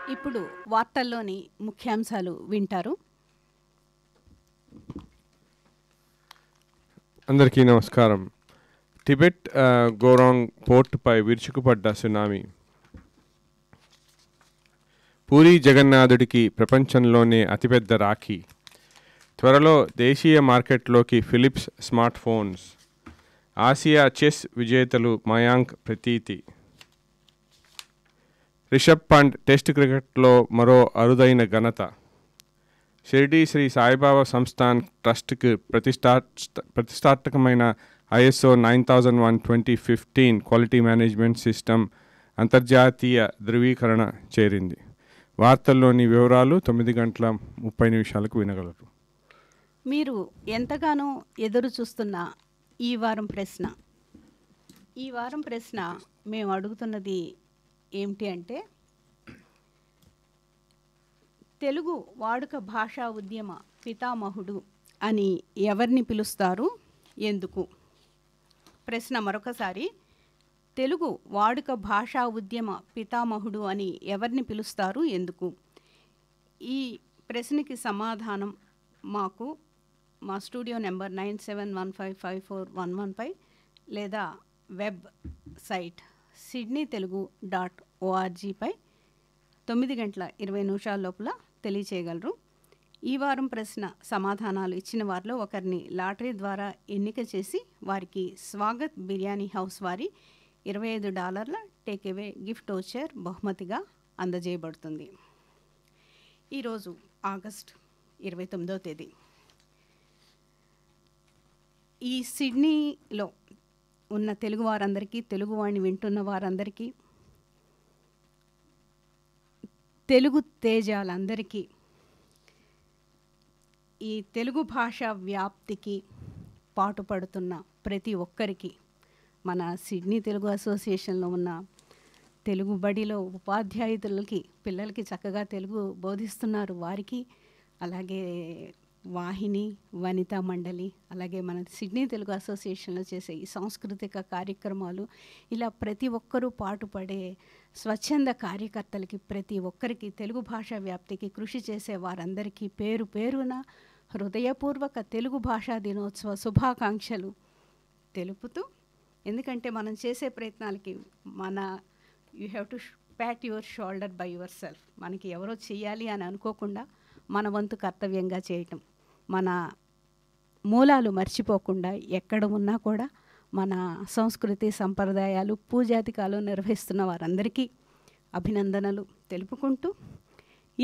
ఇప్పుడు వార్తల్లోని ముఖ్యాంశాలు వింటారు అందరికీ నమస్కారం టిబెట్ ఆ, గోరాంగ్ పోర్టుపై విరుచుకుపడ్డ సునామీ పూరి జగన్నాథుడికి ప్రపంచంలోనే అతిపెద్ద రాఖీ త్వరలో దేశీయ మార్కెట్లోకి Philips smart phones Asia chess విజేతలు మయాంక్ ప్రతీతి రిషబ్ పంట్ టెస్ట్ క్రికెట్లో మరో అరుదైన ఘనత షిరిడి శ్రీ సాయిబాబా సంస్థాన్ ట్రస్ట్కి ప్రతిష్టా ప్రతిష్టాత్మకమైన ISO nine thousand one twenty fifteen quality management system అంతర్జాతీయ ధృవీకరణ చేరింది వార్తల్లోని వివరాలు తొమ్మిది గంటల ముప్పై నిమిషాలకు వినగలరు మీరు ఎంతగానో ఎదురు చూస్తున్న ఈ వారం ప్రశ్న ఈ వారం ప్రశ్న మేము అడుగుతున్నది ఏమిటి అంటే తెలుగు వాడుక భాషా ఉద్యమ పితామహుడు అని ఎవరిని పిలుస్తారు ఎందుకు ప్రశ్న మరొకసారి తెలుగు వాడుక భాషా ఉద్యమ పితామహుడు అని ఎవరిని పిలుస్తారు ఎందుకు ఈ ప్రశ్నకి సమాధానం మాకు మా studio number nine seven one five five four one one five లేదా website Sydney Telugu dot ఓఆర్జీపై తొమ్మిది గంటల ఇరవై నిమిషాల లోపల తెలియచేయగలరు ఈ వారం ప్రశ్న సమాధానాలు ఇచ్చిన వారిలో ఒకరిని లాటరీ ద్వారా ఎన్నిక చేసి వారికి స్వాగత్ బిర్యానీ హౌస్ వారి ఇరవై ఐదు డాలర్ల టేక్అవే గిఫ్ట్ ఓచర్ బహుమతిగా అందజేయబడుతుంది ఈరోజు ఆగస్ట్ ఇరవై తొమ్మిదో తేదీ ఈ సిడ్నీలో ఉన్న తెలుగు వారందరికీ తెలుగు వాడిని వింటున్న వారందరికీ తెలుగు తేజాలందరికీ ఈ తెలుగు భాష వ్యాప్తికి పాటుపడుతున్న ప్రతి ఒక్కరికి మన సిడ్నీ తెలుగు అసోసియేషన్లో ఉన్న తెలుగు బడిలో ఉపాధ్యాయులకి పిల్లలకి చక్కగా తెలుగు బోధిస్తున్నారు వారికి అలాగే వాహిని వనితా మండలి అలాగే మన సిడ్నీ తెలుగు అసోసియేషన్లో చేసే ఈ సాంస్కృతిక కార్యక్రమాలు ఇలా ప్రతి ఒక్కరూ పాటుపడే స్వచ్ఛంద కార్యకర్తలకి ప్రతి ఒక్కరికి తెలుగు భాష వ్యాప్తికి కృషి చేసే వారందరికీ పేరు పేరున హృదయపూర్వక తెలుగు భాషా దినోత్సవ శుభాకాంక్షలు తెలుపుతూ ఎందుకంటే మనం చేసే ప్రయత్నాలకి మన you have to pat your shoulder by yourself మనకి ఎవరో చెయ్యాలి అని అనుకోకుండా మన వంతు కర్తవ్యంగా చేయటం మన మూలాలు మర్చిపోకుండా ఎక్కడ ఉన్నా కూడా మన సంస్కృతి సంప్రదాయాలు పూజాధికాలు నిర్వహిస్తున్న వారందరికీ అభినందనలు తెలుపుకుంటూ